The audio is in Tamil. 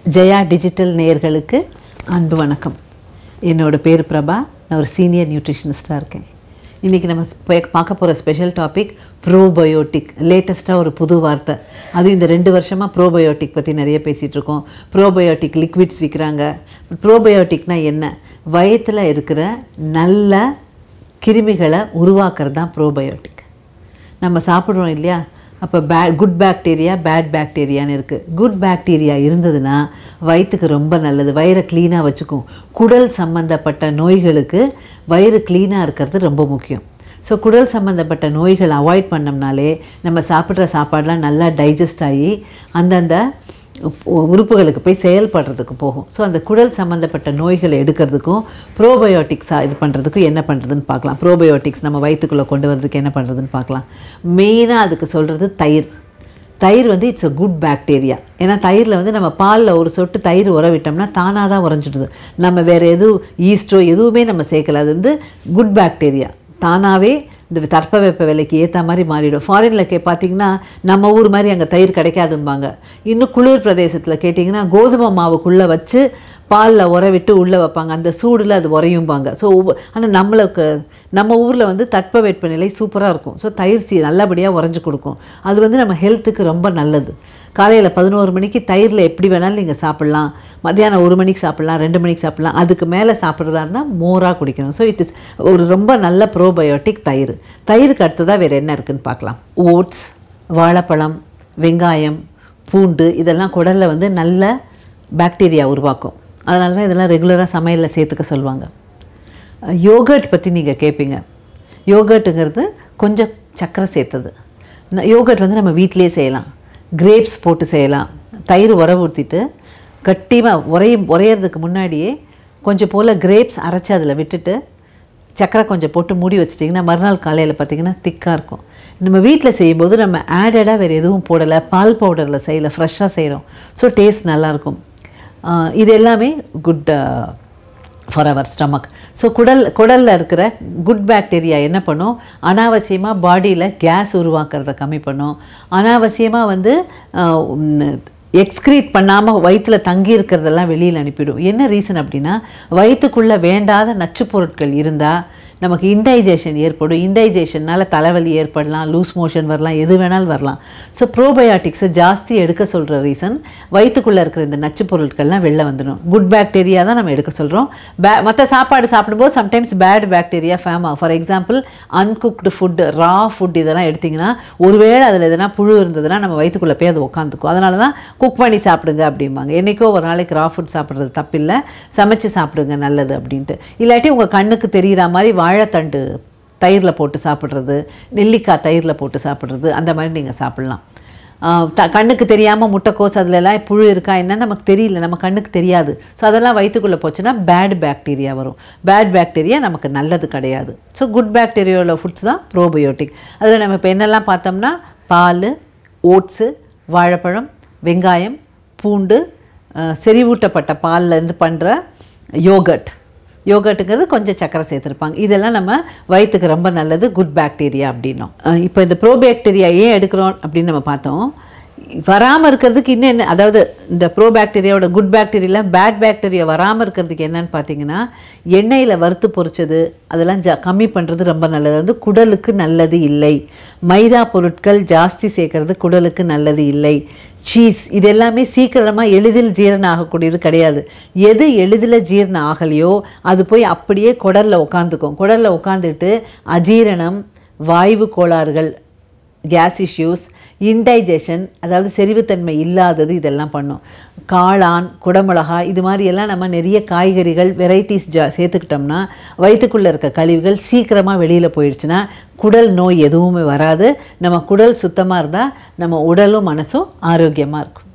ஜெயா டிஜிட்டல் நேயர்களுக்கு அன்பு வணக்கம் என்னோட பேர் பிரபா நான் ஒரு சீனியர் நியூட்ரிஷனிஸ்டாக இருக்கேன் இன்றைக்கி நம்ம ஸ்பெ- பார்க்க போகிற ஸ்பெஷல் டாபிக் ப்ரோபயோட்டிக் லேட்டஸ்ட்டாக ஒரு புது வார்த்தை அதுவும் இந்த ரெண்டு வருஷமாக ப்ரோபயோட்டிக் பற்றி நிறைய பேசிகிட்டு இருக்கோம் ப்ரோபயோட்டிக் லிக்விட்ஸ் விற்கிறாங்க ப்ரோபயோட்டிக்னா என்ன வயத்தில் இருக்கிற நல்ல கிருமிகளை உருவாக்குறது தான் ப்ரோபயோட்டிக் நம்ம சாப்பிட்றோம் இல்லையா அப்போ பே குட் பாக்டீரியா பேட் பாக்டீரியான்னு இருக்குது குட் பாக்டீரியா இருந்ததுன்னா வயிற்றுக்கு ரொம்ப நல்லது வயிறை க்ளீனாக வச்சுக்கும் குடல் சம்மந்தப்பட்ட நோய்களுக்கு வயிறு க்ளீனாக இருக்கிறது ரொம்ப முக்கியம் ஸோ குடல் சம்மந்தப்பட்ட நோய்களை அவாய்ட் பண்ணோம்னாலே நம்ம சாப்பிட்ற சாப்பாடெலாம் நல்லா டைஜஸ்ட் ஆகி அந்தந்த உ- உறுப்புகளுக்கு போய் செயல்படுறதுக்கு போகும் ஸோ அந்த குடல் சம்மந்தப்பட்ட நோய்களை எடுக்கிறதுக்கும் ப்ரோபயோட்டிக்ஸாக இது பண்ணுறதுக்கும் என்ன பண்ணுறதுன்னு பார்க்கலாம் ப்ரோபயோட்டிக்ஸ் நம்ம வயிற்றுக்குள்ளே கொண்டு வரதுக்கு என்ன பண்ணுறதுன்னு பார்க்கலாம் மெயினாக அதுக்கு சொல்கிறது தயிர் தயிர் வந்து இட்ஸ் a குட் பாக்டீரியா ஏன்னா தயிரில் வந்து நம்ம பாலில் ஒரு சொட்டு தயிர் உர விட்டோம்னா தானாக தான் உறைஞ்சிடுது நம்ம வேறு எதுவும் ஈஸ்டோ எதுவுமே நம்ம சேர்க்கல அது வந்து குட் பாக்டீரியா தானாகவே இந்த தட்பவெப்ப விலைக்கு ஏற்ற மாதிரி மாறிடும் ஃபாரினில் கே பார்த்தீங்கன்னா நம்ம ஊர் மாதிரி அங்கே தயிர் கிடைக்காதும்பாங்க இன்னும் குளிர் பிரதேசத்தில் கேட்டிங்கன்னா கோதுமை மாவுக்குள்ளே வச்சு பாலில் உர விட்டு உள்ளே வைப்பாங்க அந்த சூடில் அது உரையும்பாங்க ஸோ ஆனால் நம்மளுக்கு நம்ம ஊரில் வந்து தட்பவெப்ப நிலை சூப்பராக இருக்கும் ஸோ தயிர் சி நல்லபடியாக உறைஞ்சு கொடுக்கும் அது வந்து நம்ம ஹெல்த்துக்கு ரொம்ப நல்லது காலையில் பதினோரு மணிக்கு தயிரில் எப்படி வேணாலும் நீங்கள் சாப்பிட்லாம் மத்தியானம் ஒரு மணிக்கு சாப்பிட்லாம் ரெண்டு மணிக்கு சாப்பிட்லாம் அதுக்கு மேலே சாப்பிட்றதா இருந்தால் மோராக குடிக்கணும் ஸோ இட் இஸ் ஒரு ரொம்ப நல்ல ப்ரோபயோட்டிக் தயிர் தயிருக்கு அடுத்ததாக வேறு என்ன இருக்குன்னு பார்க்கலாம் ஓட்ஸ் வாழைப்பழம் வெங்காயம் பூண்டு இதெல்லாம் குடலில் வந்து நல்ல பாக்டீரியா உருவாக்கும் அதனால தான் இதெல்லாம் ரெகுலராக சமையலில் சேர்த்துக்க சொல்லுவாங்க யோகர்ட் பற்றி நீங்கள் கேட்பீங்க யோகர்ட்டுங்கிறது கொஞ்சம் சர்க்கரை சேர்த்தது யோகர்ட் வந்து நம்ம வீட்டிலேயே செய்யலாம் கிரேப்ஸ் போட்டு செய்யலாம் தயிர் உர ஊற்றிட்டு கட்டிமாக உரையும் உரையிறதுக்கு முன்னாடியே கொஞ்சம் போல் கிரேப்ஸ் அரைச்சி அதில் விட்டுட்டு சக்கரை கொஞ்சம் போட்டு மூடி வச்சிட்டிங்கன்னா மறுநாள் காலையில் பார்த்தீங்கன்னா திக்காக இருக்கும் நம்ம வீட்டில் செய்யும்போது நம்ம ஆடடாக வேறு எதுவும் போடலை பால் பவுடரில் செய்யலை ஃப்ரெஷ்ஷாக செய்கிறோம் ஸோ டேஸ்ட் நல்லாயிருக்கும் ஆஹ் இது எல்லாமே good for our stomach so குடல் குடலில் இருக்கிற குட் பாக்டீரியா என்ன பண்ணும் அனாவசியமாக பாடியில் கேஸ் உருவாக்குறத கம்மி பண்ணும் அனாவசியமாக வந்து எக்ஸ்க்ரீட் பண்ணாமல் வயிற்றில் தங்கி இருக்கிறதெல்லாம் வெளியில் அனுப்பிடும் என்ன ரீசன் அப்படின்னா வயிற்றுக்குள்ளே வேண்டாத நச்சுப் பொருட்கள் இருந்தால் நமக்கு இன்டைஜேஷன் ஏற்படும் இன்டைஜேஷனால் தலைவலி ஏற்படலாம் லூஸ் மோஷன் வரலாம் எது வேணாலும் வரலாம் ஸோ ப்ரோபயோட்டிக்ஸை ஜாஸ்தி எடுக்க சொல்கிற ரீசன் வயிற்றுக்குள்ளே இருக்கிற இந்த நச்சுப் பொருட்கள்லாம் வெளில வந்துடும் குட் பாக்டீரியா தான் நம்ம எடுக்க சொல்கிறோம் பே மற்ற சாப்பாடு சாப்பிடும்போது சம்டைம்ஸ் பேட் பாக்டீரியா ஃபேம் ஆகும் for example uncooked food raw food இதெல்லாம் எடுத்திங்கன்னா ஒருவேளை அதில் எதனா புழு இருந்ததுன்னா நம்ம வயிற்றுக்குள்ளே போய் அது உட்காந்துக்கும் அதனால தான் குக் பண்ணி சாப்பிடுங்க அப்படிம்பாங்க என்றைக்கோ ஒரு நாளைக்கு ரா ஃபுட் சாப்பிட்றது தப்பில்லை சமைச்சு சாப்பிடுங்க நல்லது அப்படின்ட்டு இல்லாட்டி உங்கள் கண்ணுக்கு தெரிகிற மாதிரி வாழைத்தண்டு தயிரில் போட்டு சாப்பிட்றது நெல்லிக்காய் தயிரில் போட்டு சாப்பிட்றது அந்த மாதிரி நீங்கள் சாப்பிட்லாம் ஆஹ் த கண்ணுக்கு தெரியாமல் முட்டைக்கோஸ் அதுலலாம் புழு இருக்கா என்னன்னு நமக்கு தெரியல நம்ம கண்ணுக்கு தெரியாது ஸோ அதெல்லாம் வயிற்றுக்குள்ளே போச்சுன்னா பேட் பாக்டீரியா வரும் பேட் பாக்டீரியா நமக்கு நல்லது கிடையாது ஸோ குட் பாக்டீரியாவில் ஃபுட்ஸ் தான் ப்ரோபயோட்டிக் அதில் நம்ம இப்போ என்னெல்லாம் பார்த்தோம்னா பால் ஓட்ஸு வாழைப்பழம் வெங்காயம் பூண்டு ஆஹ் செறிவூட்டப்பட்ட பால்ல இருந்து பண்ணுற யோகர்ட் யோகர்ட்டுங்கிறது கொஞ்சம் சக்கரை சேர்த்துருப்பாங்க இதெல்லாம் நம்ம வயிற்றுக்கு ரொம்ப நல்லது குட் பாக்டீரியா அப்படின்னோம் அஹ் இப்போ இந்த ப்ரோபாக்டீரியா ஏன் எடுக்கிறோம் அப்படின்னு நம்ம பார்த்தோம் வராமல் இருக்கிறதுக்கு இன்னும் என்ன அதாவது இந்த ப்ரோ பாக்டீரியாவோட குட் பாக்டீரியா பேட் பாக்டீரியா வராமல் இருக்கிறதுக்கு என்னன்னு பார்த்தீங்கன்னா எண்ணெயில் வறுத்து பொரிச்சது அதெல்லாம் ஜா கம்மி பண்ணுறது ரொம்ப நல்லது வந்து குடலுக்கு நல்லது இல்லை மைதா பொருட்கள் ஜாஸ்தி சேர்க்கறது குடலுக்கு நல்லது இல்லை சீஸ் இது எல்லாமே சீக்கிரமாக எளிதில் ஜீரணம் ஆகக்கூடியது கிடையாது எது எளிதில் ஜீரணம் ஆகலையோ அது போய் அப்படியே குடலில் உட்காந்துக்கும் குடலில் உட்காந்துட்டு அஜீரணம் வாய்வு கோளாறுகள் கேஸ் இஷ்யூஸ் இன்டைஜஷன் அதாவது செறிவுத்தன்மை இல்லாதது இதெல்லாம் பண்ணும் காளான் குடமிளகா இது மாதிரி எல்லாம் நம்ம நிறைய காய்கறிகள் வெரைட்டிஸ் ஜா சேர்த்துக்கிட்டோம்னா வயிற்றுக்குள்ளே இருக்க கழிவுகள் சீக்கிரமாக வெளியில் போயிடுச்சுன்னா குடல் நோய் எதுவுமே வராது நம்ம குடல் சுத்தமாக இருந்தால் நம்ம உடலும் மனசும் ஆரோக்கியமாக இருக்கும்